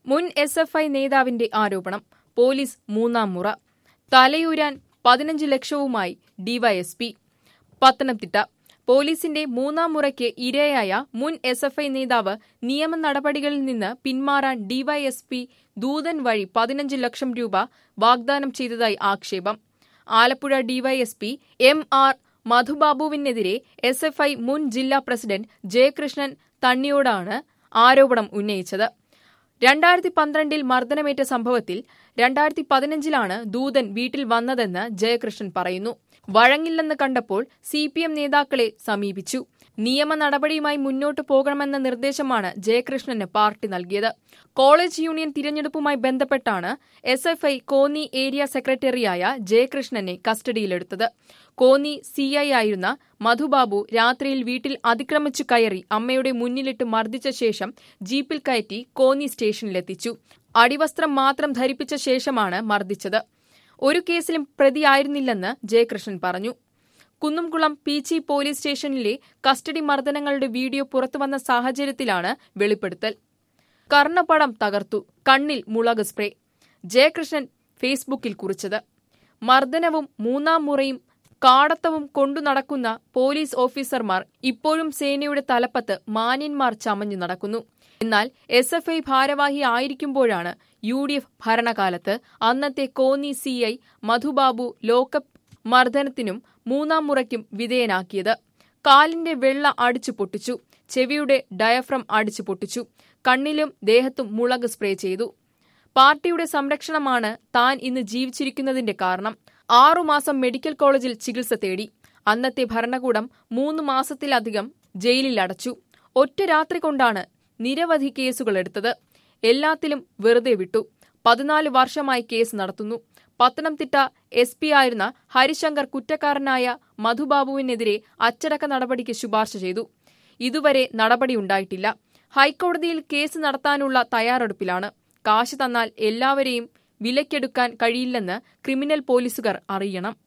മുൻ S F I നേതാവിന്റെ ആരോപണം പോലീസ് മൂന്നാം മുറ തലയൂരാൻ പതിനഞ്ച് ലക്ഷവുമായി ഡിവൈഎസ്പി പത്തനംതിട്ട പോലീസിന്റെ മൂന്നാം മുറയ്ക്ക് ഇരയായ മുൻ എസ് എഫ് ഐ നേതാവ് നിയമ നടപടികളിൽ നിന്ന് പിന്മാറാൻ ഡിവൈഎസ്പി ദൂതൻ വഴി പതിനഞ്ച് ലക്ഷം രൂപ വാഗ്ദാനം ചെയ്തതായി ആക്ഷേപം ആലപ്പുഴ ഡിവൈഎസ്പി എം ആർ മധുബാബുവിനെതിരെ എസ് എഫ് ഐ മുൻ ജില്ലാ പ്രസിഡന്റ് ജയകൃഷ്ണൻ തണ്ണിയോടാണ് ആരോപണം ഉന്നയിച്ചത് രണ്ടായിരത്തി പന്ത്രണ്ടിൽ മർദ്ദനമേറ്റ സംഭവത്തിൽ രണ്ടായിരത്തി പതിനഞ്ചിലാണ് ദൂതൻ വീട്ടിൽ വന്നതെന്ന് ജയകൃഷ്ണൻ പറയുന്നു വഴങ്ങില്ലെന്ന് കണ്ടപ്പോൾ സി പി എം നേതാക്കളെ സമീപിച്ചു നിയമ നടപടിയുമായി മുന്നോട്ടു പോകണമെന്ന നിർദ്ദേശമാണ് ജയകൃഷ്ണന് പാർട്ടി നൽകിയത് കോളേജ് യൂണിയൻ തിരഞ്ഞെടുപ്പുമായി ബന്ധപ്പെട്ടാണ് S F I Konni area സെക്രട്ടറിയായ ജയകൃഷ്ണനെ കസ്റ്റഡിയിലെടുത്തത് കോന്നി സിഐ ആയിരുന്ന മധുബാബു രാത്രിയിൽ വീട്ടിൽ അതിക്രമിച്ചു കയറി അമ്മയുടെ മുന്നിലിട്ട് മർദ്ദിച്ച ശേഷം ജീപ്പിൽ കയറ്റി കോന്നി സ്റ്റേഷനിലെത്തിച്ചു അടിവസ്ത്രം മാത്രം ധരിപ്പിച്ച ശേഷമാണ് മർദ്ദിച്ചത് ഒരു കേസിലും പ്രതിയായിരുന്നില്ലെന്ന് ജയകൃഷ്ണൻ പറഞ്ഞു കുന്നംകുളം പീച്ചി പോലീസ് സ്റ്റേഷനിലെ കസ്റ്റഡി മർദ്ദനങ്ങളുടെ വീഡിയോ പുറത്തുവന്ന സാഹചര്യത്തിലാണ് വെളിപ്പെടുത്തൽ കർണപടം തകർത്തു കണ്ണിൽ മുളക് സ്പ്രേ ജയകൃഷ്ണൻ ഫേസ്ബുക്കിൽ കുറിച്ചത് മർദ്ദനവും മൂന്നാം മുറയും കാടത്തവും കൊണ്ടു നടക്കുന്ന പോലീസ് ഓഫീസർമാർ ഇപ്പോഴും സേനയുടെ തലപ്പത്ത് മാന്യന്മാർ ചമഞ്ഞു നടക്കുന്നു എന്നാൽ എസ് എഫ് ഐ ഭാരവാഹി ആയിരിക്കുമ്പോഴാണ് യു ഡി എഫ് ഭരണകാലത്ത് അന്നത്തെ Konni C I Madhubabu lockup മർദ്ദനത്തിനും മൂന്നാം മുറയ്ക്കും വിധേയനാക്കിയത് കാലിന്റെ വെള്ള അടിച്ചു പൊട്ടിച്ചു ചെവിയുടെ ഡയഫ്രം അടിച്ചു പൊട്ടിച്ചു കണ്ണിലും ദേഹത്തും മുളക് സ്പ്രേ ചെയ്തു പാർട്ടിയുടെ സംരക്ഷണമാണ് താൻ ഇന്ന് ജീവിച്ചിരിക്കുന്നതിന്റെ കാരണം ആറുമാസം മെഡിക്കൽ കോളേജിൽ ചികിത്സ തേടി അന്നത്തെ ഭരണകൂടം മൂന്ന് മാസത്തിലധികം ജയിലിൽ അടച്ചു ഒറ്റ രാത്രി കൊണ്ടാണ് നിരവധി കേസുകൾ എടുത്തത് എല്ലാത്തിലും വെറുതെ വിട്ടു പതിനാല് വർഷമായി കേസ് നടത്തുന്നു പത്തനംതിട്ട എസ് പി ആയിരുന്ന ഹരിശങ്കർ കുറ്റക്കാരനായ മധുബാബുവിനെതിരെ അച്ചടക്ക നടപടിക്ക് ശുപാർശ ചെയ്തു ഇതുവരെ നടപടിയുണ്ടായിട്ടില്ല ഹൈക്കോടതിയിൽ കേസ് നടത്താനുള്ള തയ്യാറെടുപ്പിലാണ് കാശ് തന്നാൽ എല്ലാവരെയും വിലക്കെടുക്കാൻ കഴിയില്ലെന്ന് ക്രിമിനൽ പോലീസുകാർ അറിയണം